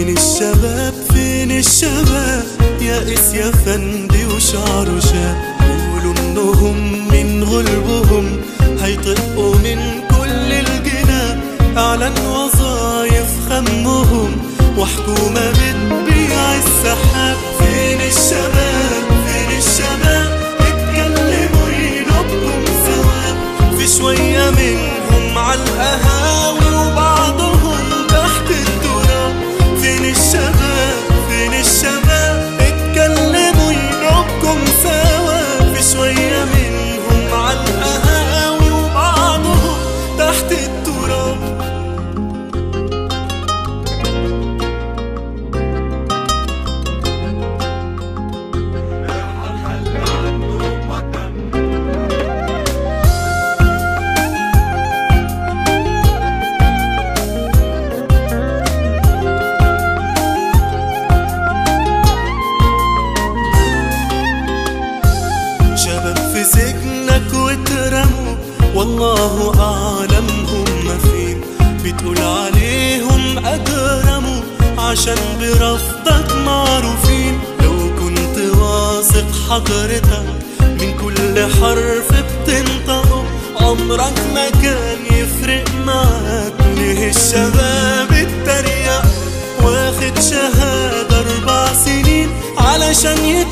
فين الشباب فين الشباب يائس يا فندي وشعره شاب قولوا انهم من غلبهم هيطقوا من كل الجناب اعلن وظايف خمهم وحكومة بتبيع السحاب فين الشباب فين الشباب اتكلموا ينبهم ثواب في شوية منهم على القهاوي وبعضهم تحت التراب فين الشباب فين الشباب اتكلموا ينبكم سوا في شوية منهم على القهاوي وبعضهم تحت التراب شباب في سجنك واترموا والله أعلم هم فين بتقول عليهم أجرموا عشان برفضك معروفين لو كنت واثق حضرتك من كل حرف بتنطقه عمرك ما كان يفرق معاك ليه الشباب التريق واخد شهادة أربع سنين علشان يت